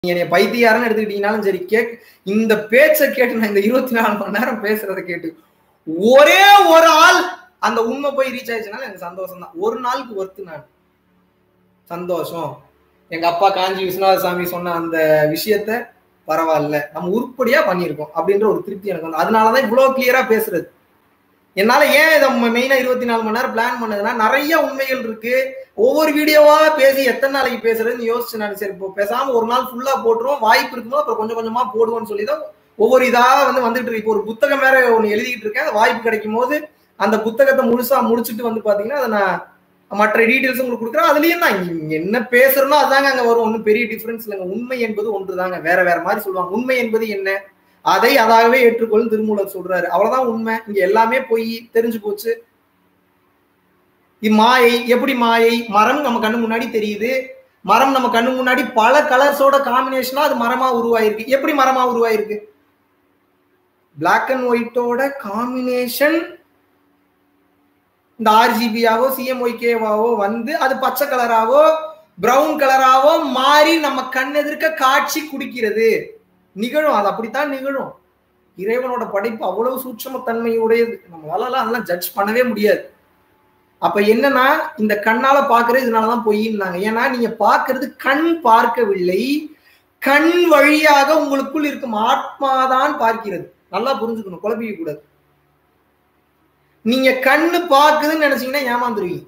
நீங்க என்னைய பைத்தியாரன்னு எடுத்துக்கிட்டீங்கனாலும் சரி கேக் இந்த பேச்சை கேட்டு நான் இந்த இருபத்தி நாலு மணி நேரம் பேசுறதை கேட்டு ஒரே ஒரு ஆள் அந்த உண்மை போய் ரீச் ஆயிடுச்சுனால எனக்கு சந்தோஷம் தான் ஒரு நாளுக்கு ஒர்த்து நான் சந்தோஷம் எங்க அப்பா காஞ்சி விஸ்வநாத சாமி சொன்ன அந்த விஷயத்த பரவாயில்ல நம்ம உருப்படியா பண்ணியிருக்கோம் அப்படின்ற ஒரு திருப்தி எனக்கு வந்து அதனாலதான் இவ்வளவு கிளியரா பேசுறது என்னால ஏன் இதை மெயினா இருபத்தி நாலு மணி நேரம் பிளான் பண்ணதுன்னா நிறைய உண்மைகள் இருக்கு ஒவ்வொரு வீடியோவா பேசி எத்தனை நாளைக்கு பேசுறதுன்னு யோசிச்சு நான் சரி இப்போ பேசாம ஒரு நாள் ஃபுல்லா போட்டுருவோம் வாய்ப்பு இருக்குமோ அப்புறம் கொஞ்சம் கொஞ்சமா போடுவோம்னு சொல்லி தான் ஒவ்வொரு இதா வந்து வந்துட்டு இருக்கு இப்போ ஒரு புத்தகம் வேற ஒன்று எழுதிட்டு இருக்கேன் அந்த வாய்ப்பு கிடைக்கும் போது அந்த புத்தகத்தை முழுசா முடிச்சுட்டு வந்து பாத்தீங்கன்னா அதை நான் மற்ற டீட்டெயில்ஸ் உங்களுக்கு கொடுக்குறேன் அதுலயும் தான் இங்க என்ன பேசுறனோ அதாங்க அங்க வரும் ஒன்றும் பெரிய டிஃபரன்ஸ் இல்லைங்க உண்மை என்பது ஒன்று தாங்க வேற வேற மாதிரி சொல்லுவாங்க உண்மை என்பது என்ன அதை அதாகவே ஏற்றுக்கொள்ளும் திருமூலர் சொல்றாரு அவ்வளவுதான் உண்மை இங்க எல்லாமே போய் தெரிஞ்சு போச்சு மாயை எப்படி மாயை மரம் நம்ம கண்ணு முன்னாடி தெரியுது மரம் நம்ம கண்ணு முன்னாடி பல கலர்ஸோட காம்பினேஷனா அது மரமா உருவாயிருக்கு எப்படி மரமா உருவாயிருக்கு பிளாக் அண்ட் ஒயிட்டோட காம்பினேஷன் இந்த ஆர்ஜிபியாவோ சிஎம்ஒய்கேவாவோ வந்து அது பச்சை கலராவோ பிரவுன் கலராவோ மாறி நம்ம கண் எதிர்க்க காட்சி குடிக்கிறது நிகழும் அது அப்படித்தான் நிகழும் இறைவனோட படைப்பு அவ்வளவு சூட்சம தன்மையுடையது நம்மளால அதெல்லாம் ஜட்ஜ் பண்ணவே முடியாது அப்ப என்னன்னா இந்த கண்ணால பாக்குறது இதனாலதான் பொய்யின்னாங்க ஏன்னா நீங்க பாக்குறது கண் பார்க்கவில்லை கண் வழியாக உங்களுக்குள் இருக்கும் ஆத்மாதான் பார்க்கிறது நல்லா புரிஞ்சுக்கணும் குழப்பிக்க கூடாது நீங்க கண்ணு பாக்குதுன்னு நினைச்சீங்கன்னா ஏமாந்துருவீங்க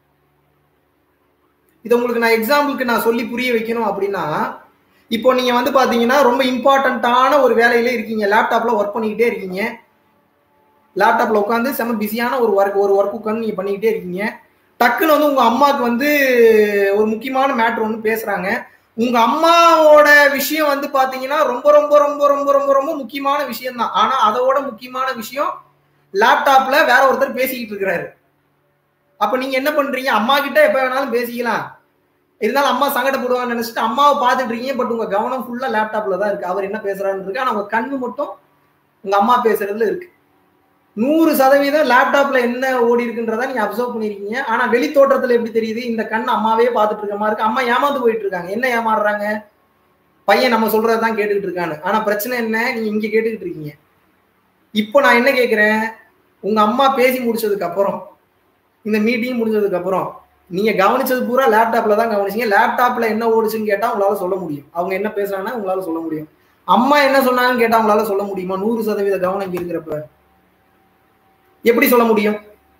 இதை உங்களுக்கு நான் எக்ஸாம்பிளுக்கு நான் சொல்லி புரிய வைக்கணும் அப்படின்னா இப்போ நீங்க வந்து பாத்தீங்கன்னா ரொம்ப இம்பார்ட்டண்ட்டான ஒரு வேலையில இருக்கீங்க லேப்டாப்ல ஒர்க் பண்ணிக்கிட்டே இருக்கீங்க லேப்டாப்ல உட்காந்து செம பிஸியான ஒரு ஒர்க் ஒரு ஒர்க் உட்காந்து நீங்க பண்ணிக்கிட்டே இருக்கீங்க டக்குன்னு வந்து உங்க அம்மாவுக்கு வந்து ஒரு முக்கியமான மேட்ரு ஒன்று பேசுறாங்க உங்க அம்மாவோட விஷயம் வந்து பாத்தீங்கன்னா ரொம்ப ரொம்ப ரொம்ப ரொம்ப ரொம்ப ரொம்ப முக்கியமான விஷயம் தான் ஆனா அதோட முக்கியமான விஷயம் லேப்டாப்ல வேற ஒருத்தர் பேசிக்கிட்டு இருக்கிறாரு அப்ப நீங்க என்ன பண்றீங்க அம்மா கிட்ட எப்ப வேணாலும் பேசிக்கலாம் இருந்தாலும் அம்மா சங்கடப்படுவாங்கன்னு நினைச்சிட்டு அம்மாவை பார்த்துட்டு இருக்கீங்க பட் உங்க கவனம் ஃபுல்லா லேப்டாப்ல தான் இருக்கு அவர் என்ன பேசுறாருன்னு இருக்கு ஆனா உங்க கண்ணு மட்டும் உங்க அம்மா பேசுறதுல இருக்கு நூறு சதவீதம் லேப்டாப்ல என்ன ஓடி இருக்குன்றத நீங்க அப்சர்வ் பண்ணிருக்கீங்க ஆனா வெளி தோற்றத்துல எப்படி தெரியுது இந்த கண் அம்மாவே பார்த்துட்டு இருக்க மாதிரி இருக்கு அம்மா ஏமாந்து போயிட்டு இருக்காங்க என்ன ஏமாறுறாங்க பையன் நம்ம சொல்றதுதான் கேட்டுக்கிட்டு இருக்கான்னு ஆனா பிரச்சனை என்ன நீங்க இங்க கேட்டுக்கிட்டு இருக்கீங்க இப்போ நான் என்ன கேட்கிறேன் உங்க அம்மா பேசி முடிச்சதுக்கு அப்புறம் இந்த மீட்டிங் முடிஞ்சதுக்கு அப்புறம் நீங்க கவனிச்சது பூரா லேப்டாப்ல தான் கவனிச்சீங்க லேப்டாப்ல என்ன ஓடுச்சுன்னு கேட்டா உங்களால சொல்ல முடியும் அவங்க என்ன பேசுறாங்கன்னா உங்களால சொல்ல முடியும் அம்மா என்ன சொன்னாங்கன்னு கேட்டா உங்களால சொல்ல முடியுமா நூறு சதவீத கவனம் இங்க இருக்கிறப்ப எப்படி சொல்ல முடியும்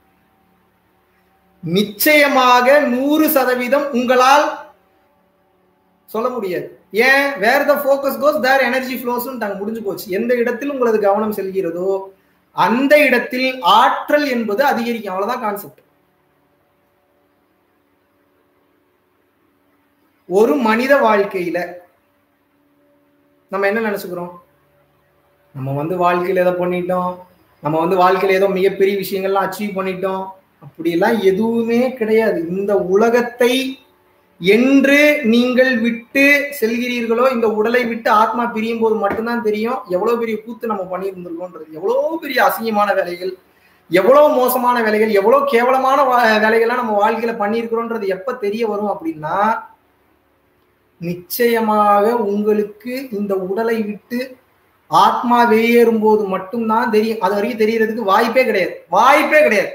நிச்சயமாக நூறு சதவீதம் உங்களால் சொல்ல முடியாது ஏன் where the focus goes there energy flows முடிஞ்சு போச்சு எந்த இடத்தில் உங்களது கவனம் செல்கிறதோ அந்த இடத்தில் ஆற்றல் என்பது அதிகரிக்கும் அவ்வளவுதான் கான்செப்ட் ஒரு மனித வாழ்க்கையில நம்ம என்ன நினைச்சுக்கிறோம் நம்ம வந்து வாழ்க்கையில எதை பண்ணிட்டோம் நம்ம வந்து வாழ்க்கையில ஏதோ மிகப்பெரிய விஷயங்கள்லாம் அச்சீவ் பண்ணிட்டோம் அப்படியெல்லாம் எதுவுமே கிடையாது இந்த உலகத்தை என்று நீங்கள் விட்டு செல்கிறீர்களோ இந்த உடலை விட்டு ஆத்மா பிரியும் போது மட்டும்தான் தெரியும் எவ்வளவு பெரிய கூத்து நம்ம பண்ணியிருந்திருக்கோன்றது எவ்வளவு பெரிய அசிங்கமான வேலைகள் எவ்வளவு மோசமான வேலைகள் எவ்வளவு கேவலமான வேலைகள்லாம் நம்ம வாழ்க்கையில பண்ணியிருக்கிறோன்றது எப்ப தெரிய வரும் அப்படின்னா நிச்சயமாக உங்களுக்கு இந்த உடலை விட்டு ஆத்மா வெளியேறும் போது மட்டும்தான் தெரியும் அது வரைக்கும் தெரியறதுக்கு வாய்ப்பே கிடையாது வாய்ப்பே கிடையாது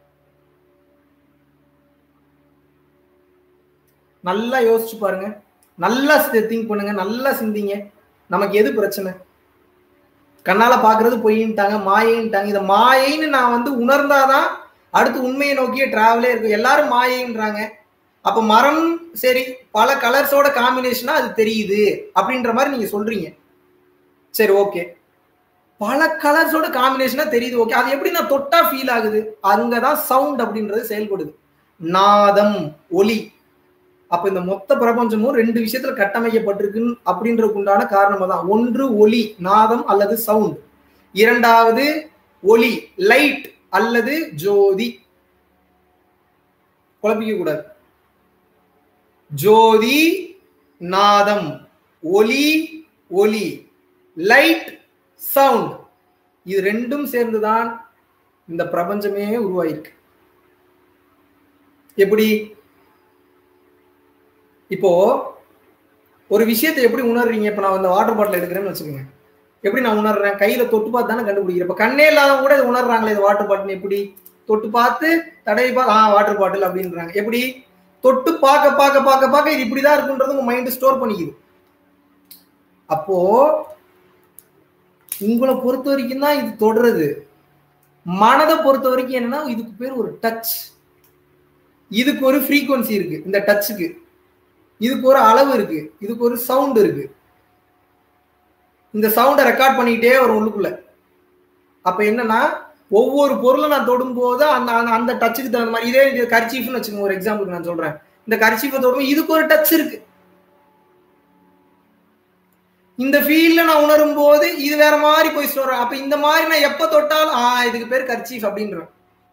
நல்லா யோசிச்சு பாருங்க நல்லா திங்க் பண்ணுங்க நல்லா சிந்திங்க நமக்கு எது பிரச்சனை கண்ணால பாக்குறது பொய்ன்ட்டாங்க மாயைன்ட்டாங்க இதை மாயைன்னு நான் வந்து உணர்ந்தாதான் அடுத்து உண்மையை நோக்கிய டிராவலே இருக்கும் எல்லாரும் மாயைன்றாங்க அப்ப மரம் சரி பல கலர்ஸோட காம்பினேஷனா அது தெரியுது அப்படின்ற மாதிரி நீங்க சொல்றீங்க சரி ஓகே பல கலர்ஸோட காம்பினேஷனா தெரியுது ஓகே அது எப்படி நான் தொட்டா ஃபீல் ஆகுது அங்கதான் சவுண்ட் அப்படின்றது செயல்படுது நாதம் ஒலி அப்ப இந்த மொத்த பிரபஞ்சமும் ரெண்டு விஷயத்துல கட்டமைக்கப்பட்டிருக்கு அப்படின்றதுக்கு உண்டான காரணம் தான் ஒன்று ஒலி நாதம் அல்லது சவுண்ட் இரண்டாவது ஒலி லைட் அல்லது ஜோதி குழப்பிக்க கூடாது ஜோதி நாதம் ஒலி ஒலி லைட் சவுண்ட் இது ரெண்டும் சேர்ந்துதான் இந்த பிரபஞ்சமே உருவாயிருக்கு எப்படி இப்போ ஒரு விஷயத்தை எப்படி உணர்றீங்க இப்ப நான் இந்த வாட்டர் பாட்டில் எடுக்கிறேன்னு வச்சுக்கோங்க எப்படி நான் உணர்றேன் கையில தொட்டு பார்த்து தானே கண்டுபிடிக்கிறேன் இப்ப கண்ணே இல்லாதவங்க கூட இது உணர்றாங்களே இது வாட்டர் பாட்டில் எப்படி தொட்டு பார்த்து தடவி பார்த்து ஆ வாட்டர் பாட்டில் அப்படின்றாங்க எப்படி தொட்டு பார்க்க பார்க்க பார்க்க பார்க்க இது இப்படிதான் இருக்குன்றது உங்க மைண்ட் ஸ்டோர் பண்ணிக்குது அப்போ உங்களை பொறுத்த வரைக்கும் தான் இது தொடருது மனதை பொறுத்த வரைக்கும் என்னன்னா இதுக்கு பேர் ஒரு டச் இதுக்கு ஒரு ஃப்ரீக்குவன்சி இருக்கு இந்த டச்சுக்கு இதுக்கு ஒரு அளவு இருக்கு இதுக்கு ஒரு சவுண்ட் இருக்கு இந்த சவுண்டை ரெக்கார்ட் பண்ணிக்கிட்டே வரும் உள்ளுக்குள்ள அப்ப என்னன்னா ஒவ்வொரு பொருளும் நான் தொடும்போது அந்த அந்த- அந்த டச்சுக்கு தகுந்த மாதிரி இதே இது கர்ச்சீஃப்னு வச்சுக்கோங்க ஒரு எக்ஸாம்பிளுக்கு நான் சொல்றேன் இந்த கர்ச்சீஃபை தொடும்போது இதுக்கு ஒரு டச் இருக்கு இந்த ஃபீல்ட்ல நான் உணரும் போது இது வேற மாதிரி போய் சொல்றேன் அப்ப இந்த மாதிரி நான் எப்ப தொட்டாலும் ஆ இதுக்கு பேர் கர்ச்சீஃப் அப்படின்றேன்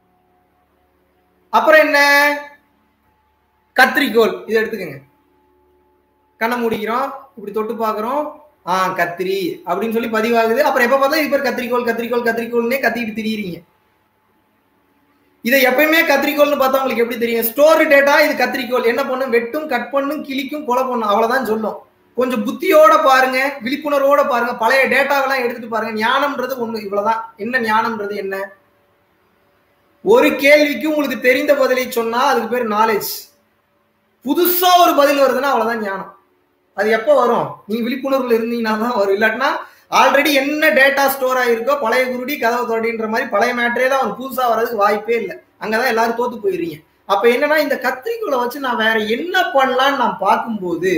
அப்புறம் என்ன கத்திரிக்கோல் இதை எடுத்துக்கோங்க கண்ணை மூடிக்கிறோம் இப்படி தொட்டு பார்க்குறோம் ஆ கத்திரி அப்படின்னு சொல்லி பதிவாகுது அப்புறம் எப்ப பார்த்தா இது பேர் கத்திரிக்கோல் கத்திரிக்கோல் கத்திரிக்கோல்னே கத்திட்டு திரியிறீங்க இதை எப்பயுமே கத்திரிக்கோல்னு பார்த்தா உங்களுக்கு எப்படி தெரியும் ஸ்டோர் டேட்டா இது கத்திரிக்கோல் என்ன பண்ணும் வெட்டும் கட் பண்ணும் கிளிக்கும் கொலை பண்ணும் அவ்வளவுதான் சொல்லும் கொஞ்சம் புத்தியோட பாருங்க விழிப்புணர்வோட பாருங்க பழைய டேட்டாவெல்லாம் எடுத்துட்டு பாருங்க ஞானம்ன்றது ஒண்ணு இவ்வளவுதான் என்ன ஞானம்ன்றது என்ன ஒரு கேள்விக்கு உங்களுக்கு தெரிந்த பதிலை சொன்னா அதுக்கு பேர் நாலேஜ் புதுசா ஒரு பதில் வருதுன்னா அவ்வளவுதான் ஞானம் அது எப்போ வரும் நீங்க விழிப்புணர்வுல இருந்தீங்கன்னா தான் வரும் இல்லாட்டினா ஆல்ரெடி என்ன டேட்டா ஸ்டோர் ஆயிருக்கோ பழைய குருடி கதவு தொடடின்ற மாதிரி பழைய மேட்டரே தான் அவன் புதுசா வர்றதுக்கு வாய்ப்பே இல்லை அங்கதான் எல்லாரும் தோத்து போயிடுறீங்க அப்ப என்னன்னா இந்த கத்திரிக்கோலை வச்சு நான் வேற என்ன பண்ணலாம்னு நான் பார்க்கும்போது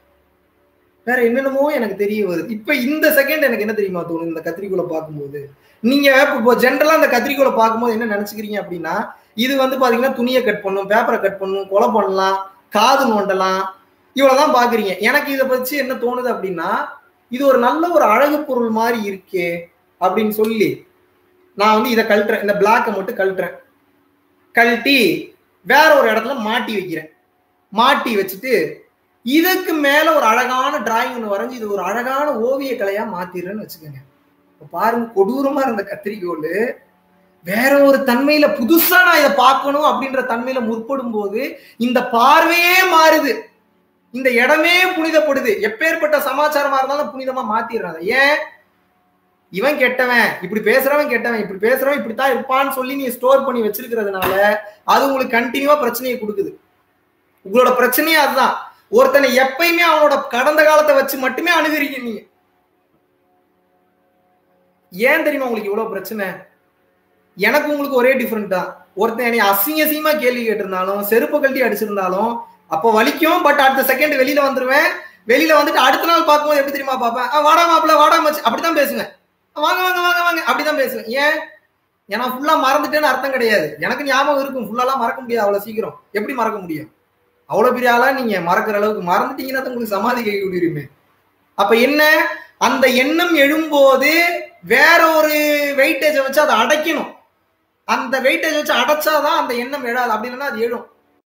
வேற என்னென்னமோ எனக்கு தெரிய வருது இப்ப இந்த செகண்ட் எனக்கு என்ன தெரியுமா தோணும் இந்த கத்திரிக்கோலை பார்க்கும்போது நீங்க இப்போ ஜென்ரலா இந்த கத்திரிக்கோலை பார்க்கும்போது என்ன நினைச்சுக்கிறீங்க அப்படின்னா இது வந்து பாத்தீங்கன்னா துணியை கட் பண்ணும் பேப்பரை கட் பண்ணும் கொலை பண்ணலாம் காது நோண்டலாம் இவ்வளவுதான் பாக்குறீங்க எனக்கு இதை பத்தி என்ன தோணுது அப்படின்னா இது ஒரு நல்ல ஒரு அழகு பொருள் மாதிரி இருக்கே அப்படின்னு சொல்லி நான் வந்து இதை கழட்டுறேன் இந்த பிளாக்கை மட்டும் கழட்டுறேன் கழட்டி வேற ஒரு இடத்துல மாட்டி வைக்கிறேன் மாட்டி வச்சுட்டு இதுக்கு மேல ஒரு அழகான டிராயிங் ஒன்று வரைஞ்சி இது ஒரு அழகான ஓவிய கலையா மாத்திடுறேன்னு வச்சுக்கோங்க இப்ப பாருங்க கொடூரமா இருந்த கத்திரிக்கோள் வேற ஒரு தன்மையில புதுசா நான் இதை பார்க்கணும் அப்படின்ற தன்மையில முற்படும் போது இந்த பார்வையே மாறுது இந்த இடமே புனிதப்படுது எப்பேற்பட்ட சமாச்சாரமா இருந்தாலும் புனிதமா மாத்திடுறாங்க ஏன் இவன் கெட்டவன் இப்படி பேசுறவன் கெட்டவன் இப்படி பேசுறவன் இப்படித்தான் இருப்பான்னு சொல்லி நீ ஸ்டோர் பண்ணி வச்சிருக்கிறதுனால அது உங்களுக்கு கண்டினியூவா பிரச்சனையை கொடுக்குது உங்களோட பிரச்சனையே அதுதான் ஒருத்தனை எப்பயுமே அவனோட கடந்த காலத்தை வச்சு மட்டுமே அணுகிறீங்க நீங்க ஏன் தெரியுமா உங்களுக்கு இவ்வளவு பிரச்சனை எனக்கு உங்களுக்கு ஒரே டிஃபரெண்ட் தான் ஒருத்தன் என்னை அசிங்க அசிங்கமா கேள்வி கேட்டிருந்தாலும் செருப்பு கழட்டி அடிச்சிருந்தாலும் அப்போ வலிக்கும் பட் அடுத்த செகண்ட் வெளியில வந்துருவேன் வெளியில வந்துட்டு அடுத்த நாள் பார்க்கும்போது எப்படி தெரியுமா பார்ப்பேன் "ஆ, வாடா மாப்பிள்ள வாடா மச்சு அப்படிதான் பேசுவேன் "ஆ, வாங்க வாங்க வாங்க வாங்க அப்படிதான் பேசுவேன் ஏன் ஏன்னா ஃபுல்லா மறந்துட்டேன்னு அர்த்தம் கிடையாது எனக்கு ஞாபகம் இருக்கும் ஃபுல்லாலாம் மறக்க முடியாது அவ்வளவு சீக்கிரம் எப்படி மறக்க முடியும் அவ்வளவு பெரிய ஆளா நீங்க மறக்கிற அளவுக்கு மறந்துட்டீங்கன்னா தான் உங்களுக்கு சமாதி கை கூடிருமே அப்ப என்ன அந்த எண்ணம் எழும்போது வேற ஒரு வெயிட்டேஜை வச்சு அதை அடைக்கணும் அந்த வெயிட்டேஜ் வச்சு அடைச்சாதான் அந்த எண்ணம் எழாது அப்படி இல்லைன்னா அது எழும்